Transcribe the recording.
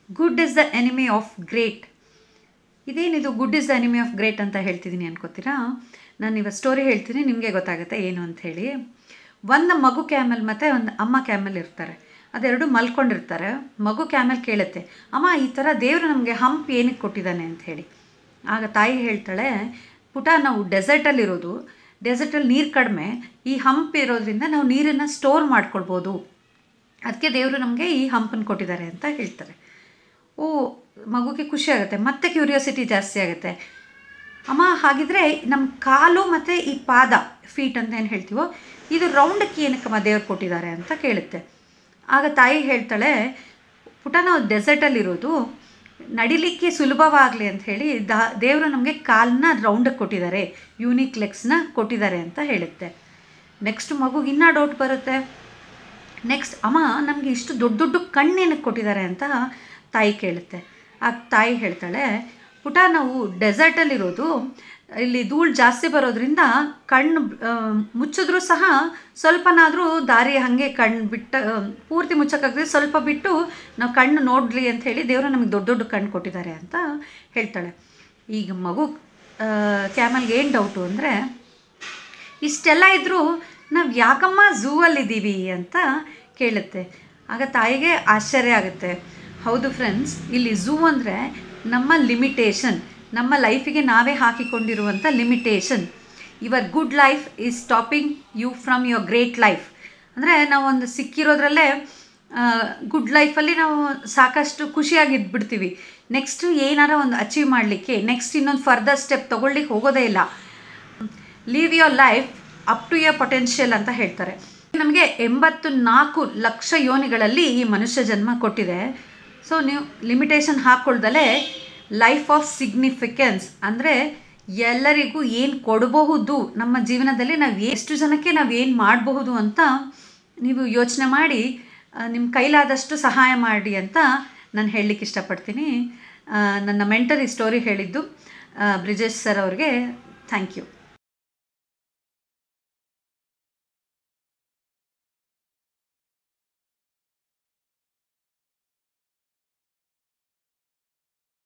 good is the enemy of great ಇದೇನಿದು good is the enemy of great ಅಂತ ಹೇಳ್ತಿದ್ದೀನಿ ಅನ್ಕೋತೀರಾ ನಾನು ಇವಾಗ ಸ್ಟೋರಿ ಹೇಳ್ತೀನಿ ನಿಮಗೆ ಗೊತ್ತಾಗುತ್ತೆ ಏನು ಅಂತ ಹೇಳಿ ಒಂದು ಮಗು ಕ್ಯಾಮಲ್ ಮತ್ತು ಒಂದು ಅಮ್ಮ ಕ್ಯಾಮಲ್ ಇರ್ತಾರೆ ಅದೆರಡು ಮಲ್ಕೊಂಡಿರ್ತಾರೆ ಮಗು ಕ್ಯಾಮಲ್ ಕೇಳುತ್ತೆ ಅಮ್ಮ ಈ ಥರ ದೇವರು ನಮಗೆ ಹಂಪ್ ಏನಕ್ಕೆ ಕೊಟ್ಟಿದ್ದಾನೆ ಅಂತ ಹೇಳಿ ಆಗ ತಾಯಿ ಹೇಳ್ತಾಳೆ ಪುಟ ನಾವು ಡೆಸರ್ಟಲ್ಲಿರೋದು ಡೆಸರ್ಟಲ್ಲಿ ನೀರು ಕಡಿಮೆ ಈ ಹಂಪ್ ಇರೋದ್ರಿಂದ ನಾವು ನೀರನ್ನು ಸ್ಟೋರ್ ಮಾಡ್ಕೊಳ್ಬೋದು ಅದಕ್ಕೆ ದೇವರು ನಮಗೆ ಈ ಹಂಪನ್ನು ಕೊಟ್ಟಿದ್ದಾರೆ ಅಂತ ಹೇಳ್ತಾರೆ ಓ ಮಗುಗೆ ಖುಷಿ ಆಗುತ್ತೆ ಮತ್ತೆ ಕ್ಯೂರಿಯಾಸಿಟಿ ಜಾಸ್ತಿ ಆಗುತ್ತೆ ಅಮ್ಮ ಹಾಗಿದ್ರೆ ನಮ್ಮ ಕಾಲು ಮತ್ತು ಈ ಪಾದ ಫೀಟ್ ಅಂತ ಏನು ಹೇಳ್ತೀವೋ ಇದು ರೌಂಡಕ್ಕೆ ಏನಕ್ಕಮ್ಮ ದೇವ್ರು ಕೊಟ್ಟಿದ್ದಾರೆ ಅಂತ ಕೇಳುತ್ತೆ ಆಗ ತಾಯಿ ಹೇಳ್ತಾಳೆ ಪುಟ ನಾವು ಡೆಸರ್ಟಲ್ಲಿರೋದು ನಡಿಲಿಕ್ಕೆ ಸುಲಭವಾಗಲಿ ಅಂತ ಹೇಳಿ ದಾ ದೇವರು ನಮಗೆ ಕಾಲನ್ನ ರೌಂಡಕ್ಕೆ ಕೊಟ್ಟಿದ್ದಾರೆ ಯೂನಿಕ್ ಲೆಗ್ಸ್ನ ಕೊಟ್ಟಿದ್ದಾರೆ ಅಂತ ಹೇಳುತ್ತೆ ನೆಕ್ಸ್ಟ್ ಮಗುಗೆ ಇನ್ನೂ ಡೌಟ್ ಬರುತ್ತೆ ನೆಕ್ಸ್ಟ್ ಅಮ್ಮ ನಮಗೆ ಇಷ್ಟು ದೊಡ್ಡ ದೊಡ್ಡ ಕಣ್ಣೇನಕ್ಕೆ ಕೊಟ್ಟಿದ್ದಾರೆ ಅಂತ ತಾಯಿ ಕೇಳುತ್ತೆ ಆಗ ತಾಯಿ ಹೇಳ್ತಾಳೆ ಪುಟ ನಾವು ಡೆಸರ್ಟಲ್ಲಿರೋದು ಇಲ್ಲಿ ಧೂಳು ಜಾಸ್ತಿ ಬರೋದ್ರಿಂದ ಕಣ್ಣು ಆ, ಮುಚ್ಚಿದ್ರೂ ಸಹ ಸ್ವಲ್ಪನಾದರೂ ದಾರಿ ಹಾಗೆ ಕಣ್ಣು ಬಿಟ್ಟ ಆ, ಪೂರ್ತಿ ಮುಚ್ಚಕ್ಕಾಗದೆ ಸ್ವಲ್ಪ ಬಿಟ್ಟು ನಾವು ಕಣ್ಣು ನೋಡಲಿ ಅಂತ ಹೇಳಿ ದೇವರು ನಮಗೆ ದೊಡ್ಡ ದೊಡ್ಡ ಕಣ್ಣು ಕೊಟ್ಟಿದ್ದಾರೆ ಅಂತ ಹೇಳ್ತಾಳೆ ಈಗ ಮಗು ಕ್ಯಾಮಲ್ಗೆ ಏನು ಡೌಟು ಅಂದರೆ ಇಷ್ಟೆಲ್ಲ ಇದ್ದರೂ ನಾವು ಯಾಕಮ್ಮ ಝೂ ಅಲ್ಲಿದ್ದೀವಿ ಅಂತ ಕೇಳುತ್ತೆ ಆಗ ತಾಯಿಗೆ ಆಶ್ಚರ್ಯ ಆಗುತ್ತೆ ಹೌದು ಫ್ರೆಂಡ್ಸ್ ಇಲ್ಲಿ ಝೂ ಅಂದರೆ ನಮ್ಮ ಲಿಮಿಟೇಷನ್ ನಮ್ಮ ಲೈಫಿಗೆ ನಾವೇ ಹಾಕಿಕೊಂಡಿರುವಂಥ limitation your good life is stopping you from your great life ಅಂದರೆ ನಾವೊಂದು ಸಿಕ್ಕಿರೋದ್ರಲ್ಲೇ ಗುಡ್ ಲೈಫಲ್ಲಿ ನಾವು ಸಾಕಷ್ಟು ಖುಷಿಯಾಗಿ ಇದ್ಬಿಡ್ತೀವಿ ನೆಕ್ಸ್ಟು ಏನಾರ ಒಂದು ಅಚೀವ್ ಮಾಡಲಿಕ್ಕೆ ನೆಕ್ಸ್ಟ್ ಇನ್ನೊಂದು ಫರ್ದರ್ ಸ್ಟೆಪ್ ತೊಗೊಳ್ಲಿಕ್ಕೆ ಹೋಗೋದೇ ಇಲ್ಲ live your life up to your potential ಅಂತ ಹೇಳ್ತಾರೆ ನಮಗೆ ಎಂಬತ್ತು ನಾಲ್ಕು ಲಕ್ಷ ಯೋನಿಗಳಲ್ಲಿ ಈ ಮನುಷ್ಯ ಜನ್ಮ ಕೊಟ್ಟಿದೆ ಸೊ ನೀವು ಲಿಮಿಟೇಷನ್ ಹಾಕ್ಕೊಳ್ದಲೇ ಲೈಫ್ ಆಫ್ ಸಿಗ್ನಿಫಿಕೆನ್ಸ್ ಅಂದರೆ ಎಲ್ಲರಿಗೂ ಏನು ಕೊಡಬಹುದು ನಮ್ಮ ಜೀವನದಲ್ಲಿ ನಾವು ಎಷ್ಟು ಜನಕ್ಕೆ ನಾವು ಏನು ಮಾಡಬಹುದು ಅಂತ ನೀವು ಯೋಚನೆ ಮಾಡಿ ನಿಮ್ಮ ಕೈಲಾದಷ್ಟು ಸಹಾಯ ಮಾಡಿ ಅಂತ ನಾನು ಹೇಳಲಿಕ್ಕೆ ಇಷ್ಟಪಡ್ತೀನಿ ಆ, ನನ್ನ ಮೆಂಟರ್ ಈ ಸ್ಟೋರಿ ಹೇಳಿದ್ದು ಆ, ಬ್ರಿಜೇಶ್ ಸರ್ ಅವ್ರಿಗೆ ಥ್ಯಾಂಕ್ ಯು